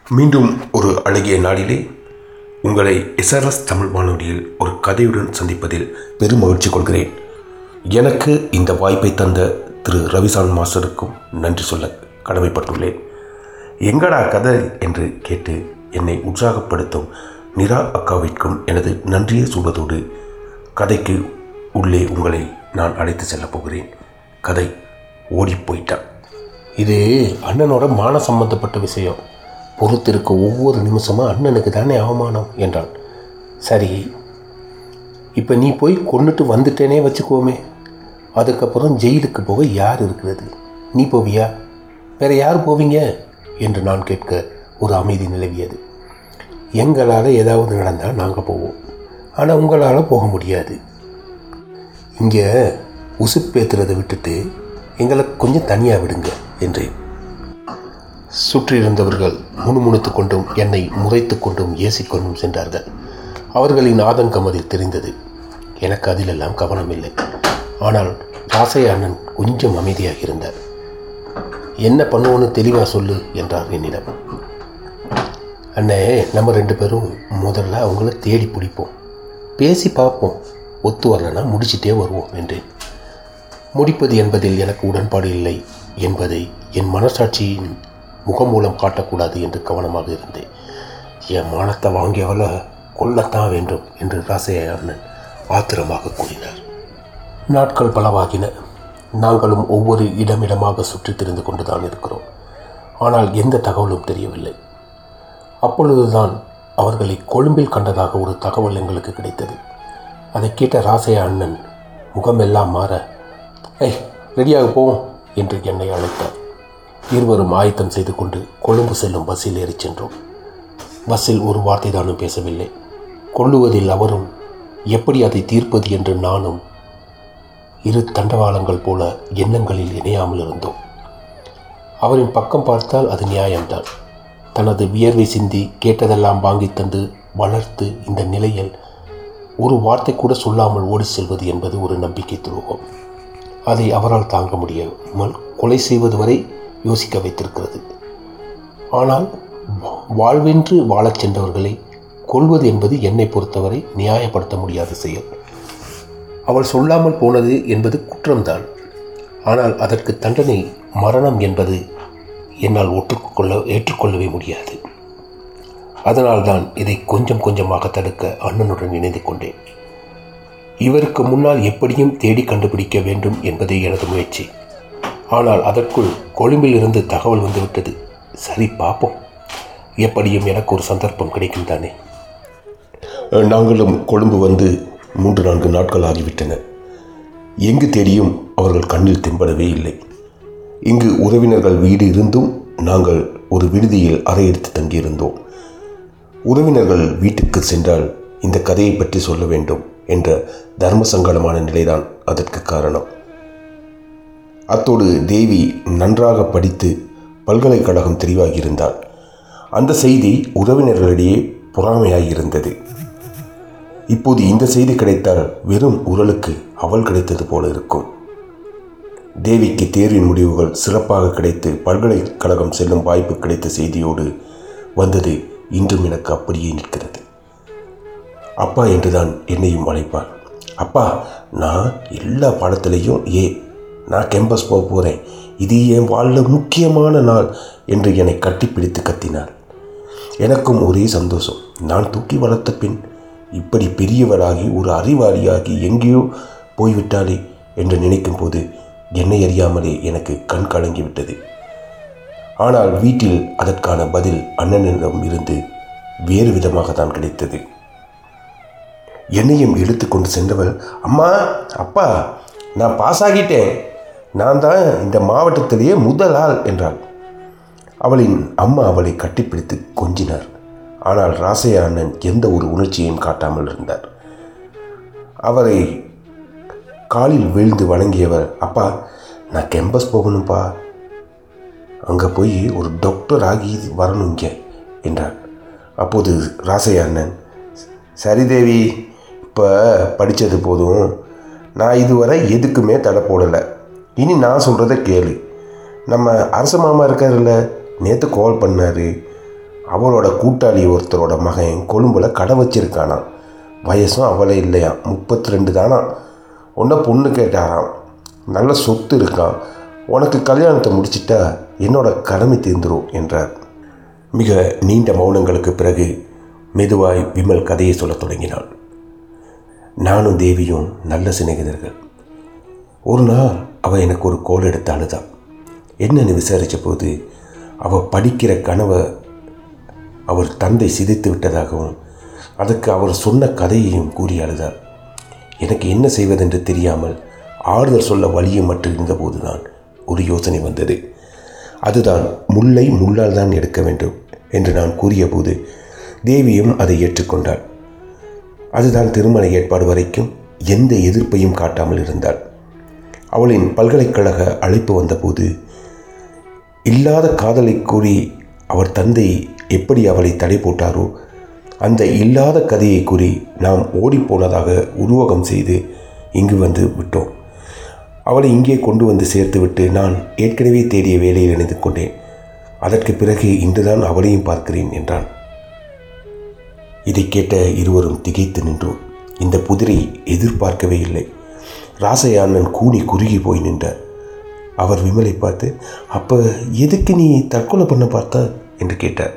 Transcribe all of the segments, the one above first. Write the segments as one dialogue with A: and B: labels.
A: மீண்டும் ஒரு அழகிய நாளிலே உங்களை எஸ்ஆர்எஸ் தமிழ் வானொலியில் ஒரு கதையுடன் சந்திப்பதில் பெரும் மகிழ்ச்சி கொள்கிறேன் எனக்கு இந்த வாய்ப்பை தந்த திரு ரவிசான் மாஸ்டருக்கும் நன்றி சொல்ல கடமைப்பட்டுள்ளேன் எங்கடா கதை என்று கேட்டு என்னை உற்சாகப்படுத்தும் நிரா அக்காவிற்கும் எனது நன்றியை சொல்வதோடு கதைக்கு உள்ளே உங்களை நான் அழைத்து செல்லப் போகிறேன் கதை ஓடிப் போயிட்டான் இது அண்ணனோட மான சம்பந்தப்பட்ட விஷயம் பொறுத்திருக்க ஒவ்வொரு நிமிஷமும் அண்ணனுக்கு தானே அவமானம் என்றான் சரி இப்போ நீ போய் கொண்டுட்டு வந்துட்டேனே வச்சுக்கோமே அதுக்கப்புறம் ஜெயிலுக்கு போக யார் இருக்கிறது நீ போவியா வேற யார் போவீங்க என்று நான் கேட்க ஒரு அமைதி நிலவியது எங்களால் ஏதாவது நடந்தால் நாங்கள் போவோம் ஆனால் உங்களால் போக முடியாது இங்கே உசுப்பேத்துறதை விட்டுட்டு எங்களை கொஞ்சம் தனியாக விடுங்க என்றேன் சுற்றியிருந்தவர்கள் முணுமுணுத்து கொண்டும் என்னை முறைத்து கொண்டும் ஏசிக்கொண்டும் சென்றார்கள் அவர்களின் ஆதங்கம் அதில் தெரிந்தது எனக்கு அதிலெல்லாம் கவனம் இல்லை ஆனால் ராசைய அண்ணன் கொஞ்சம் அமைதியாக இருந்தார் என்ன பண்ணுவோன்னு தெளிவாக சொல்லு என்றார் என்னிடம் அண்ணே நம்ம ரெண்டு பேரும் முதல்ல அவங்கள தேடி பிடிப்போம் பேசி பார்ப்போம் ஒத்து வரலன்னா முடிச்சிட்டே வருவோம் என்றேன் முடிப்பது என்பதில் எனக்கு உடன்பாடு இல்லை என்பதை என் மனசாட்சியின் முகமூலம் காட்டக்கூடாது என்று கவனமாக இருந்தேன் என் மானத்தை வாங்கியவள கொல்லத்தான் வேண்டும் என்று ராசைய அண்ணன் ஆத்திரமாக கூறினார் நாட்கள் பலவாகின நாங்களும் ஒவ்வொரு இடமிடமாக சுற்றித் திரிந்து கொண்டுதான் இருக்கிறோம் ஆனால் எந்த தகவலும் தெரியவில்லை அப்பொழுதுதான் அவர்களை கொழும்பில் கண்டதாக ஒரு தகவல் எங்களுக்கு கிடைத்தது அதை கேட்ட ராசைய அண்ணன் முகமெல்லாம் மாற ஏய் ரெடியாக போவோம் என்று என்னை அழைத்தார் இருவரும் ஆயத்தம் செய்து கொண்டு கொழும்பு செல்லும் பஸ்ஸில் ஏறிச் சென்றோம் பஸ்ஸில் ஒரு வார்த்தை தானும் பேசவில்லை கொள்ளுவதில் அவரும் எப்படி அதை தீர்ப்பது என்று நானும் இரு தண்டவாளங்கள் போல எண்ணங்களில் இணையாமல் இருந்தோம் அவரின் பக்கம் பார்த்தால் அது நியாயம்தான் தனது வியர்வை சிந்தி கேட்டதெல்லாம் வாங்கி தந்து வளர்த்து இந்த நிலையில் ஒரு வார்த்தை கூட சொல்லாமல் ஓடி செல்வது என்பது ஒரு நம்பிக்கை துரோகம் அதை அவரால் தாங்க முடியாமல் கொலை செய்வது வரை யோசிக்க வைத்திருக்கிறது ஆனால் வாழ்வென்று வாழச் சென்றவர்களை கொள்வது என்பது என்னை பொறுத்தவரை நியாயப்படுத்த முடியாத செயல் அவள் சொல்லாமல் போனது என்பது குற்றம்தான் ஆனால் அதற்கு தண்டனை மரணம் என்பது என்னால் ஒற்றுக்கொள்ள ஏற்றுக்கொள்ளவே முடியாது அதனால்தான் இதை கொஞ்சம் கொஞ்சமாக தடுக்க அண்ணனுடன் இணைந்து கொண்டேன் இவருக்கு முன்னால் எப்படியும் தேடி கண்டுபிடிக்க வேண்டும் என்பதே எனது முயற்சி ஆனால் அதற்குள் கொழும்பில் இருந்து தகவல் வந்துவிட்டது சரி பார்ப்போம் எப்படியும் எனக்கு ஒரு சந்தர்ப்பம் கிடைக்கும் தானே நாங்களும் கொழும்பு வந்து மூன்று நான்கு நாட்கள் ஆகிவிட்டன எங்கு தேடியும் அவர்கள் கண்ணில் தென்படவே இல்லை இங்கு உறவினர்கள் வீடு இருந்தும் நாங்கள் ஒரு விடுதியில் அறை எடுத்து தங்கியிருந்தோம் உறவினர்கள் வீட்டுக்கு சென்றால் இந்த கதையை பற்றி சொல்ல வேண்டும் என்ற தர்ம சங்கடமான நிலைதான் அதற்கு காரணம் அத்தோடு தேவி நன்றாக படித்து பல்கலைக்கழகம் தெரிவாகியிருந்தாள் அந்த செய்தி உறவினர்களிடையே பொறாமையாகியிருந்தது இப்போது இந்த செய்தி கிடைத்தால் வெறும் உரலுக்கு அவள் கிடைத்தது போல இருக்கும் தேவிக்கு தேர்வின் முடிவுகள் சிறப்பாக கிடைத்து பல்கலைக்கழகம் செல்லும் வாய்ப்பு கிடைத்த செய்தியோடு வந்தது இன்றும் எனக்கு அப்படியே நிற்கிறது அப்பா என்றுதான் என்னையும் அழைப்பார் அப்பா நான் எல்லா பாடத்திலையும் ஏ நான் கேம்பஸ் போக போகிறேன் இது என் வாழ்வில் முக்கியமான நாள் என்று என்னை கட்டிப்பிடித்து கத்தினார் எனக்கும் ஒரே சந்தோஷம் நான் தூக்கி வளர்த்த பின் இப்படி பெரியவராகி ஒரு அறிவாளியாகி எங்கேயோ போய்விட்டாலே என்று நினைக்கும் போது என்னை அறியாமலே எனக்கு கண் கலங்கிவிட்டது ஆனால் வீட்டில் அதற்கான பதில் அண்ணனிடம் இருந்து வேறு விதமாக தான் கிடைத்தது என்னையும் எடுத்துக்கொண்டு சென்றவள் அம்மா அப்பா நான் பாஸ் ஆகிட்டேன் நான் தான் இந்த மாவட்டத்திலேயே முதல் ஆள் என்றாள் அவளின் அம்மா அவளை கட்டிப்பிடித்து கொஞ்சினார் ஆனால் ராசைய அண்ணன் எந்த ஒரு உணர்ச்சியையும் காட்டாமல் இருந்தார் அவரை காலில் வீழ்ந்து வணங்கியவர் அப்பா நான் கேம்பஸ் போகணும்ப்பா அங்கே போய் ஒரு டாக்டர் ஆகி வரணும் இங்கே என்றார் அப்போது ராசைய அண்ணன் சரி தேவி இப்போ படித்தது போதும் நான் இதுவரை எதுக்குமே தடை போடலை இனி நான் சொல்கிறத கேளு நம்ம அரச மாமா இருக்காருல்ல நேற்று கால் பண்ணார் அவளோட கூட்டாளி ஒருத்தரோட மகன் கொழும்பில் கடை வச்சிருக்கானாம் வயசும் அவளே இல்லையா முப்பத்தி ரெண்டு தானா உன்ன பொண்ணு கேட்டாராம் நல்ல சொத்து இருக்கான் உனக்கு கல்யாணத்தை முடிச்சிட்டா என்னோட கடமை தீர்ந்துரும் என்றார் மிக நீண்ட மௌனங்களுக்கு பிறகு மெதுவாய் விமல் கதையை சொல்லத் தொடங்கினாள் நானும் தேவியும் நல்ல சிநேகிதர்கள் ஒரு நாள் அவள் எனக்கு ஒரு கோல் எடுத்து அழுதான் என்னன்னு விசாரித்த போது அவள் படிக்கிற கனவை அவர் தந்தை சிதைத்து விட்டதாகவும் அதற்கு அவர் சொன்ன கதையையும் கூறி அழுதார் எனக்கு என்ன செய்வதென்று தெரியாமல் ஆறுதல் சொல்ல வழியும் மட்டும் இருந்தபோதுதான் ஒரு யோசனை வந்தது அதுதான் முல்லை முள்ளால் தான் எடுக்க வேண்டும் என்று நான் கூறியபோது தேவியும் அதை ஏற்றுக்கொண்டாள் அதுதான் திருமண ஏற்பாடு வரைக்கும் எந்த எதிர்ப்பையும் காட்டாமல் இருந்தாள் அவளின் பல்கலைக்கழக அழைப்பு வந்தபோது இல்லாத காதலை கூறி அவர் தந்தை எப்படி அவளை தடை போட்டாரோ அந்த இல்லாத கதையை கூறி நாம் ஓடிப்போனதாக உருவகம் செய்து இங்கு வந்து விட்டோம் அவளை இங்கே கொண்டு வந்து சேர்த்துவிட்டு நான் ஏற்கனவே தேடிய வேலையில் இணைந்து கொண்டேன் அதற்கு பிறகு இன்றுதான் அவளையும் பார்க்கிறேன் என்றான் இதை கேட்ட இருவரும் திகைத்து நின்றோம் இந்த புதிரை எதிர்பார்க்கவே இல்லை ராசையானன் கூனி குறுகி போய் நின்றார் அவர் விமலை பார்த்து அப்போ எதுக்கு நீ தற்கொலை பண்ண பார்த்த என்று கேட்டார்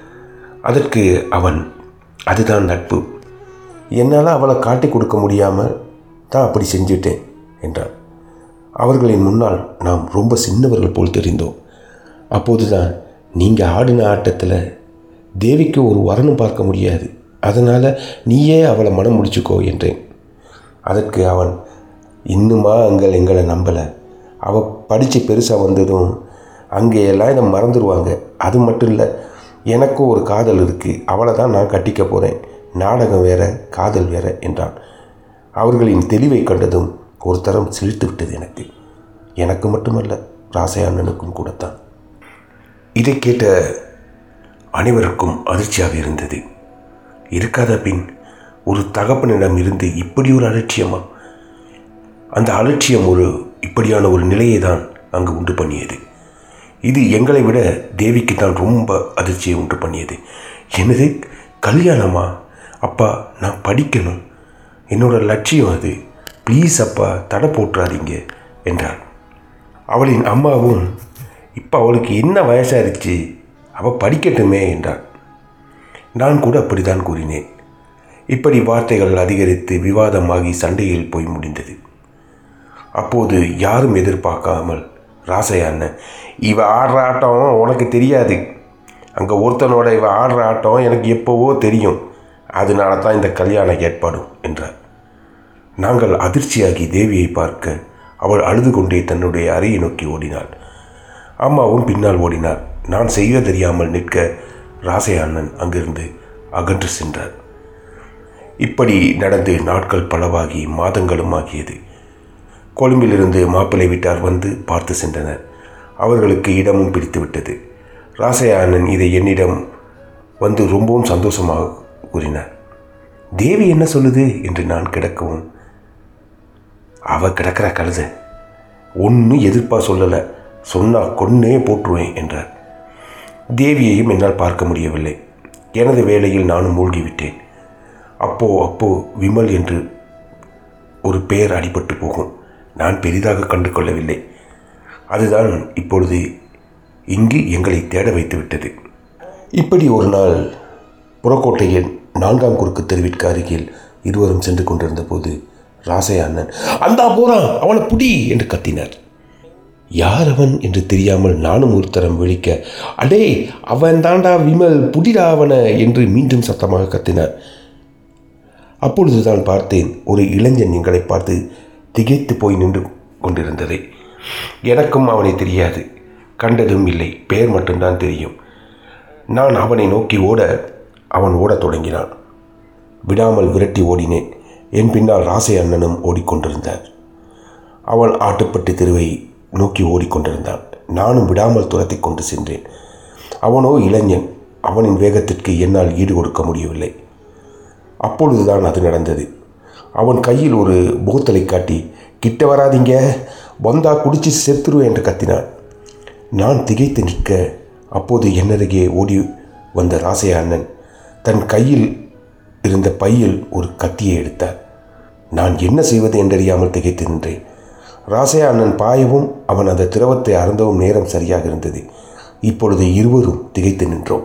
A: அதற்கு அவன் அதுதான் நட்பு என்னால் அவளை காட்டி கொடுக்க முடியாமல் தான் அப்படி செஞ்சுட்டேன் என்றான் அவர்களின் முன்னால் நாம் ரொம்ப சின்னவர்கள் போல் தெரிந்தோம் அப்போதுதான் நீங்கள் ஆடின ஆட்டத்தில் தேவிக்கு ஒரு வரணும் பார்க்க முடியாது அதனால் நீயே அவளை மனம் முடிச்சுக்கோ என்றேன் அதற்கு அவன் இன்னுமா அங்கே எங்களை நம்பலை அவள் படித்து பெருசாக வந்ததும் அங்கே எல்லாம் இதை மறந்துடுவாங்க அது மட்டும் இல்லை எனக்கும் ஒரு காதல் இருக்குது அவளை தான் நான் கட்டிக்க போகிறேன் நாடகம் வேற காதல் வேற என்றான் அவர்களின் தெளிவை கண்டதும் ஒரு தரம் சிரித்து விட்டது எனக்கு எனக்கு மட்டுமல்ல ராசை அண்ணனுக்கும் கூடத்தான் இதை கேட்ட அனைவருக்கும் அதிர்ச்சியாக இருந்தது இருக்காத பின் ஒரு தகப்பனிடம் இருந்து இப்படி ஒரு அலட்சியமா அந்த அலட்சியம் ஒரு இப்படியான ஒரு நிலையை தான் அங்கு உண்டு பண்ணியது இது எங்களை விட தேவிக்கு தான் ரொம்ப அதிர்ச்சியை உண்டு பண்ணியது எனது கல்யாணமா அப்பா நான் படிக்கணும் என்னோட லட்சியம் அது ப்ளீஸ் அப்பா தடை போட்டுறாதீங்க என்றார் அவளின் அம்மாவும் இப்போ அவளுக்கு என்ன வயசாயிருச்சு அவள் படிக்கட்டுமே என்றார் நான் கூட அப்படித்தான் கூறினேன் இப்படி வார்த்தைகள் அதிகரித்து விவாதமாகி சண்டையில் போய் முடிந்தது அப்போது யாரும் எதிர்பார்க்காமல் ராசையா அண்ணன் இவ ஆடுற ஆட்டம் உனக்கு தெரியாது அங்கே ஒருத்தனோட இவ ஆடுற ஆட்டம் எனக்கு எப்போவோ தெரியும் அதனால தான் இந்த கல்யாண ஏற்பாடும் என்றார் நாங்கள் அதிர்ச்சியாகி தேவியை பார்க்க அவள் அழுது கொண்டே தன்னுடைய அறையை நோக்கி ஓடினாள் அம்மாவும் பின்னால் ஓடினார் நான் செய்ய தெரியாமல் நிற்க ராசையா அண்ணன் அங்கிருந்து அகன்று சென்றார் இப்படி நடந்து நாட்கள் பலவாகி மாதங்களும் ஆகியது கொழும்பிலிருந்து மாப்பிள்ளை வீட்டார் வந்து பார்த்து சென்றனர் அவர்களுக்கு இடமும் பிடித்து விட்டது ராசையா அண்ணன் இதை என்னிடம் வந்து ரொம்பவும் சந்தோஷமாக கூறினார் தேவி என்ன சொல்லுது என்று நான் கிடக்கவும் அவ கிடக்கிற கழுத ஒன்றும் எதிர்ப்பாக சொல்லலை சொன்னா கொன்னே போட்டுருவேன் என்றார் தேவியையும் என்னால் பார்க்க முடியவில்லை எனது வேலையில் நானும் மூழ்கிவிட்டேன் அப்போ அப்போ விமல் என்று ஒரு பெயர் அடிபட்டு போகும் நான் பெரிதாக கண்டு கொள்ளவில்லை அதுதான் இப்பொழுது இங்கு எங்களை தேட வைத்து விட்டது இப்படி ஒரு நாள் புறக்கோட்டையில் நான்காம் குறுக்கு தெருவிற்கு அருகில் இருவரும் சென்று கொண்டிருந்த போது ராசையா அண்ணன் அந்தா போறான் அவனை புடி என்று கத்தினார் யார் அவன் என்று தெரியாமல் நானும் ஒரு தரம் விழிக்க அடே அவன் தாண்டா விமல் புடிடா அவனை என்று மீண்டும் சத்தமாக கத்தினார் அப்பொழுதுதான் பார்த்தேன் ஒரு இளைஞன் எங்களை பார்த்து திகைத்து போய் நின்று கொண்டிருந்ததை எனக்கும் அவனை தெரியாது கண்டதும் இல்லை பெயர் மட்டும்தான் தெரியும் நான் அவனை நோக்கி ஓட அவன் ஓடத் தொடங்கினான் விடாமல் விரட்டி ஓடினேன் என் பின்னால் ராசை அண்ணனும் ஓடிக்கொண்டிருந்தார் அவன் ஆட்டுப்பட்டு தெருவை நோக்கி ஓடிக்கொண்டிருந்தான் நானும் விடாமல் துரத்தி கொண்டு சென்றேன் அவனோ இளைஞன் அவனின் வேகத்திற்கு என்னால் ஈடு கொடுக்க முடியவில்லை அப்பொழுதுதான் அது நடந்தது அவன் கையில் ஒரு போத்தலை காட்டி கிட்ட வராதீங்க வந்தா குடிச்சு செத்துருவேன் என்று கத்தினான் நான் திகைத்து நிற்க அப்போது என்னருகே ஓடி வந்த ராசையா அண்ணன் தன் கையில் இருந்த பையில் ஒரு கத்தியை எடுத்தார் நான் என்ன செய்வது என்றறியாமல் திகைத்து நின்றேன் ராசையா அண்ணன் பாயவும் அவன் அந்த திரவத்தை அருந்தவும் நேரம் சரியாக இருந்தது இப்பொழுது இருவரும் திகைத்து நின்றோம்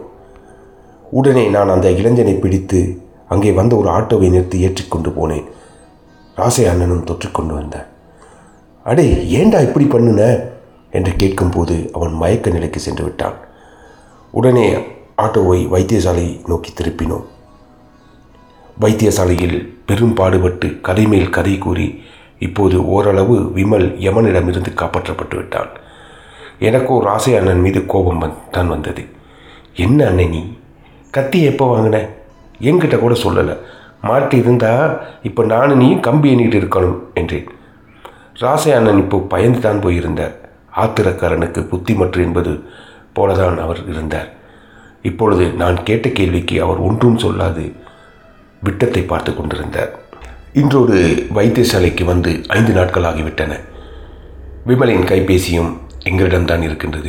A: உடனே நான் அந்த இளைஞனை பிடித்து அங்கே வந்த ஒரு ஆட்டோவை நிறுத்தி ஏற்றிக்கொண்டு போனேன் ராசை அண்ணனும் தொற்றிக்கொண்டு வந்தார் அடே ஏண்டா இப்படி பண்ணுன என்று கேட்கும்போது அவன் மயக்க நிலைக்கு சென்று விட்டான் உடனே ஆட்டோவை வைத்தியசாலை நோக்கி திருப்பினோம் வைத்தியசாலையில் பெரும் பாடுபட்டு கதை மேல் கதை கூறி இப்போது ஓரளவு விமல் யமனிடமிருந்து காப்பாற்றப்பட்டு விட்டான் எனக்கோ ராசை அண்ணன் மீது கோபம் வந் தான் வந்தது என்ன அண்ணன் நீ கத்தி எப்போ வாங்கின என்கிட்ட கூட சொல்லலை மாட்டி இருந்தா இப்போ நானும் நீ கம்பி எண்ணிட்டு இருக்கணும் என்றேன் ராசை அண்ணன் இப்போ பயந்து தான் போயிருந்தார் ஆத்திரக்காரனுக்கு புத்திமற்று என்பது போலதான் அவர் இருந்தார் இப்பொழுது நான் கேட்ட கேள்விக்கு அவர் ஒன்றும் சொல்லாது விட்டத்தை பார்த்து கொண்டிருந்தார் இன்றொரு வைத்தியசாலைக்கு வந்து ஐந்து நாட்கள் ஆகிவிட்டன விமலின் கைபேசியும் எங்களிடம்தான் இருக்கின்றது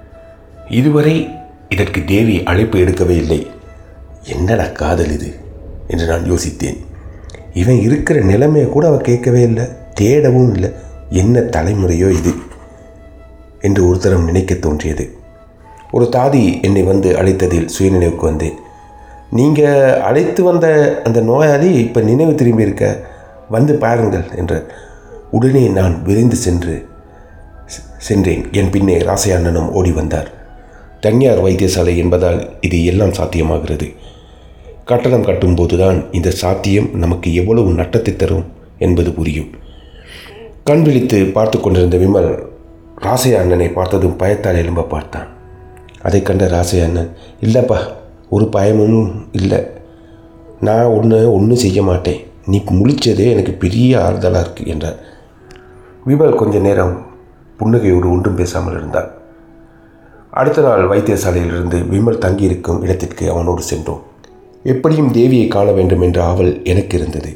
A: இதுவரை இதற்கு தேவி அழைப்பு எடுக்கவே இல்லை என்னடா காதல் இது என்று நான் யோசித்தேன் இவன் இருக்கிற நிலைமையை கூட அவ கேட்கவே இல்லை தேடவும் இல்லை என்ன தலைமுறையோ இது என்று ஒரு தரம் நினைக்க தோன்றியது ஒரு தாதி என்னை வந்து அழைத்ததில் சுயநினைவுக்கு வந்தேன் நீங்கள் அழைத்து வந்த அந்த நோயாளி இப்போ நினைவு திரும்பி இருக்க வந்து பாருங்கள் என்றார் உடனே நான் விரைந்து சென்று சென்றேன் என் பின்னே ராசையண்ணனும் ஓடி வந்தார் தனியார் வைத்தியசாலை என்பதால் இது எல்லாம் சாத்தியமாகிறது கட்டணம் கட்டும்போதுதான் இந்த சாத்தியம் நமக்கு எவ்வளவு நட்டத்தை தரும் என்பது புரியும் கண் விழித்து பார்த்து கொண்டிருந்த விமல் ராசைய அண்ணனை பார்த்ததும் பயத்தால் எழும்ப பார்த்தான் அதை கண்ட ராசைய அண்ணன் இல்லைப்பா ஒரு பயமும் இல்லை நான் ஒன்று ஒன்றும் செய்ய மாட்டேன் நீ முழிச்சதே எனக்கு பெரிய ஆறுதலாக இருக்குது என்றார் விமல் கொஞ்ச நேரம் புன்னகையோடு ஒன்றும் பேசாமல் இருந்தார் அடுத்த நாள் வைத்தியசாலையிலிருந்து விமல் தங்கியிருக்கும் இடத்திற்கு அவனோடு சென்றோம் எப்படியும் தேவியை காண வேண்டும் என்ற ஆவல் எனக்கு இருந்தது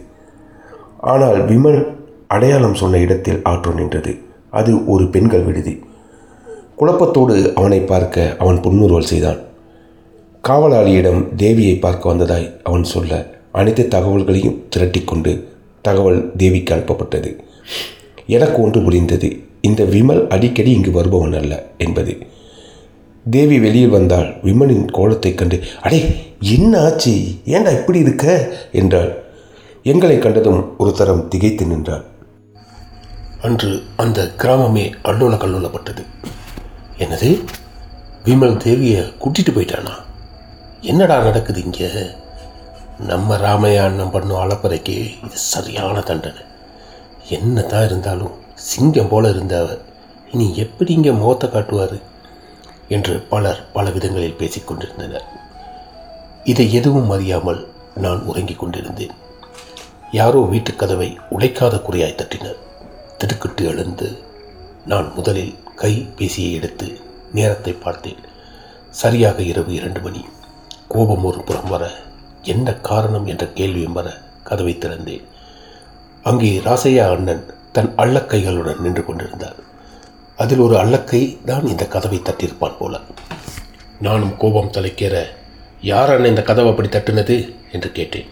A: ஆனால் விமல் அடையாளம் சொன்ன இடத்தில் ஆற்றோ நின்றது அது ஒரு பெண்கள் விடுதி குழப்பத்தோடு அவனை பார்க்க அவன் புன்முறுவல் செய்தான் காவலாளியிடம் தேவியை பார்க்க வந்ததாய் அவன் சொல்ல அனைத்து தகவல்களையும் திரட்டிக்கொண்டு தகவல் தேவிக்கு அனுப்பப்பட்டது எனக்கு ஒன்று புரிந்தது இந்த விமல் அடிக்கடி இங்கு வருபவன் அல்ல என்பது தேவி வெளியில் வந்தால் விமலின் கோலத்தைக் கண்டு அடே என்ன ஆச்சு ஏண்டா இப்படி இருக்க என்றாள் எங்களை கண்டதும் ஒரு தரம் திகைத்து நின்றாள் அன்று அந்த கிராமமே அல்லோல கல்லோலப்பட்டது என்னது விமல் தேவியை கூட்டிட்டு போயிட்டானா என்னடா நடக்குது இங்கே நம்ம ராமையா அண்ணன் பண்ணும் அளப்பறைக்கு இது சரியான தண்டனை என்ன தான் இருந்தாலும் சிங்கம் போல இருந்தவர் இனி எப்படி இங்கே முகத்தை காட்டுவார் என்று பலர் பல விதங்களில் பேசிக்கொண்டிருந்தனர் இதை எதுவும் அறியாமல் நான் உறங்கிக் கொண்டிருந்தேன் யாரோ வீட்டுக் கதவை உடைக்காத குறையாய் தட்டினர் திடுக்கிட்டு எழுந்து நான் முதலில் கை பேசியை எடுத்து நேரத்தை பார்த்தேன் சரியாக இரவு இரண்டு மணி கோபம் ஒரு புறம் வர என்ன காரணம் என்ற கேள்வியும் வர கதவை திறந்தேன் அங்கே ராசையா அண்ணன் தன் அள்ளக்கைகளுடன் நின்று கொண்டிருந்தார் அதில் ஒரு அள்ளக்கை தான் இந்த கதவை தட்டியிருப்பான் போல நானும் கோபம் தலைக்கேற யார் அண்ணன் இந்த கதவை அப்படி தட்டுனது என்று கேட்டேன்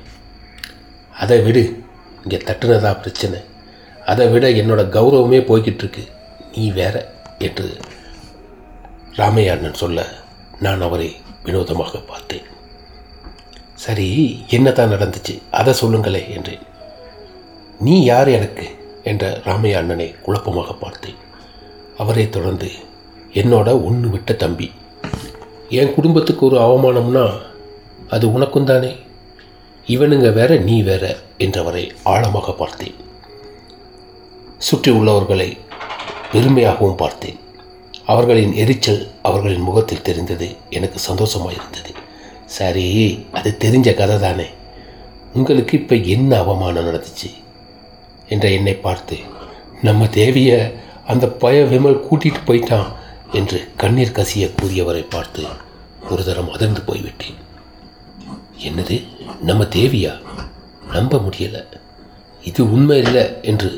A: அதை விடு இங்கே தட்டுனதா பிரச்சனை அதை விட என்னோட கௌரவமே போய்கிட்டு இருக்கு நீ வேற என்று ராமையா அண்ணன் சொல்ல நான் அவரை வினோதமாக பார்த்தேன் சரி என்னதான் நடந்துச்சு அதை சொல்லுங்களே என்றேன் நீ யார் எனக்கு என்ற ராமையா அண்ணனை குழப்பமாக பார்த்தேன் அவரை தொடர்ந்து என்னோட ஒன்று விட்ட தம்பி என் குடும்பத்துக்கு ஒரு அவமானம்னா அது உனக்கும் தானே இவனுங்க வேற நீ வேற என்றவரை ஆழமாக பார்த்தேன் சுற்றி உள்ளவர்களை பெருமையாகவும் பார்த்தேன் அவர்களின் எரிச்சல் அவர்களின் முகத்தில் தெரிந்தது எனக்கு சந்தோஷமாக இருந்தது சரி அது தெரிஞ்ச கதை தானே உங்களுக்கு இப்போ என்ன அவமானம் நடந்துச்சு என்ற என்னை பார்த்து நம்ம தேவியை அந்த பய விமல் கூட்டிட்டு போயிட்டான் என்று கண்ணீர் கசிய கூறியவரை பார்த்து ஒரு தரம் அதிர்ந்து போய்விட்டேன் என்னது நம்ம தேவியா நம்ப முடியல இது உண்மை இல்லை என்று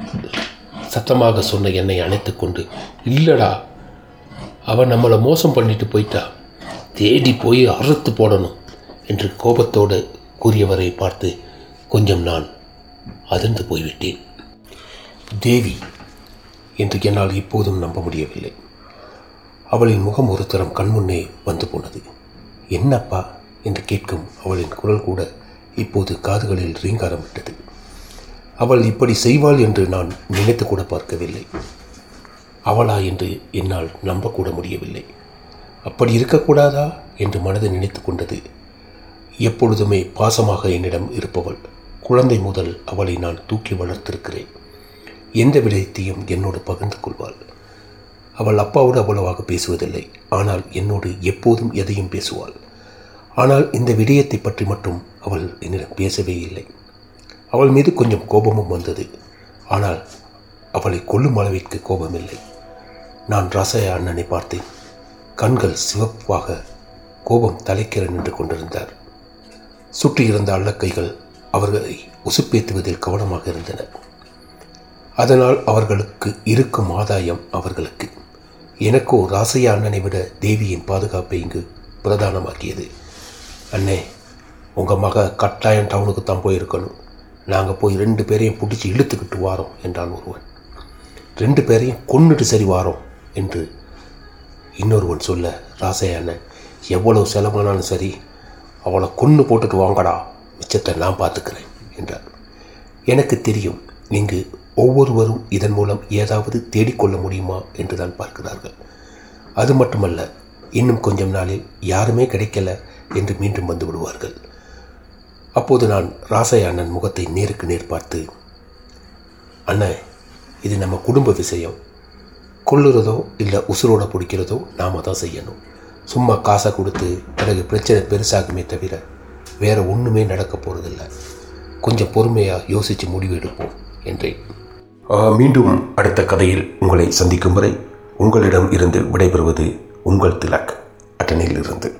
A: சத்தமாக சொன்ன என்னை அணைத்துக் கொண்டு இல்லடா அவன் நம்மளை மோசம் பண்ணிட்டு போயிட்டா தேடி போய் அறுத்து போடணும் என்று கோபத்தோடு கூறியவரை பார்த்து கொஞ்சம் நான் அதிர்ந்து போய்விட்டேன் தேவி என்று என்னால் இப்போதும் நம்ப முடியவில்லை அவளின் முகம் ஒரு தரம் கண்முன்னே வந்து போனது என்னப்பா என்று கேட்கும் அவளின் குரல் கூட இப்போது காதுகளில் ரீங்காரம் விட்டது அவள் இப்படி செய்வாள் என்று நான் நினைத்து கூட பார்க்கவில்லை அவளா என்று என்னால் நம்பக்கூட முடியவில்லை அப்படி இருக்கக்கூடாதா என்று மனது நினைத்து கொண்டது எப்பொழுதுமே பாசமாக என்னிடம் இருப்பவள் குழந்தை முதல் அவளை நான் தூக்கி வளர்த்திருக்கிறேன் எந்த விடயத்தையும் என்னோடு பகிர்ந்து கொள்வாள் அவள் அப்பாவோடு அவ்வளவாக பேசுவதில்லை ஆனால் என்னோடு எப்போதும் எதையும் பேசுவாள் ஆனால் இந்த விடயத்தை பற்றி மட்டும் அவள் என்னிடம் பேசவே இல்லை அவள் மீது கொஞ்சம் கோபமும் வந்தது ஆனால் அவளை கொல்லும் அளவிற்கு கோபமில்லை நான் ரசய அண்ணனை பார்த்தேன் கண்கள் சிவப்பாக கோபம் தலைக்கிற நின்று கொண்டிருந்தார் சுற்றியிருந்த அள்ளக்கைகள் அவர்களை உசுப்பேத்துவதில் கவனமாக இருந்தன அதனால் அவர்களுக்கு இருக்கும் ஆதாயம் அவர்களுக்கு எனக்கோ ராசையா அண்ணனை விட தேவியின் பாதுகாப்பை இங்கு பிரதானமாக்கியது அண்ணே உங்கள் மக கட்டாயம் டவுனுக்கு தான் போயிருக்கணும் நாங்கள் போய் ரெண்டு பேரையும் பிடிச்சி இழுத்துக்கிட்டு வாரோம் என்றான் ஒருவன் ரெண்டு பேரையும் கொன்னுட்டு சரி வாரோம் என்று இன்னொருவன் சொல்ல ராசையா அண்ணன் எவ்வளவு செலவானாலும் சரி அவளை கொன்று போட்டுட்டு வாங்கடா மிச்சத்தை நான் பார்த்துக்கிறேன் என்றார் எனக்கு தெரியும் இங்கு ஒவ்வொருவரும் இதன் மூலம் ஏதாவது தேடிக்கொள்ள முடியுமா என்று தான் பார்க்கிறார்கள் அது மட்டுமல்ல இன்னும் கொஞ்சம் நாளில் யாருமே கிடைக்கல என்று மீண்டும் வந்து விடுவார்கள் அப்போது நான் ராசைய அண்ணன் முகத்தை நேருக்கு நேர் பார்த்து அண்ணன் இது நம்ம குடும்ப விஷயம் கொள்ளுறதோ இல்லை உசுரோட பிடிக்கிறதோ நாம தான் செய்யணும் சும்மா காசை கொடுத்து பிறகு பிரச்சனை பெருசாகுமே தவிர வேற ஒன்றுமே நடக்க போகிறதில்ல கொஞ்சம் பொறுமையாக யோசித்து முடிவு எடுப்போம் என்றேன் மீண்டும் அடுத்த கதையில் உங்களை சந்திக்கும் வரை உங்களிடம் இருந்து விடைபெறுவது உங்கள் திலக் அட்டனில் இருந்து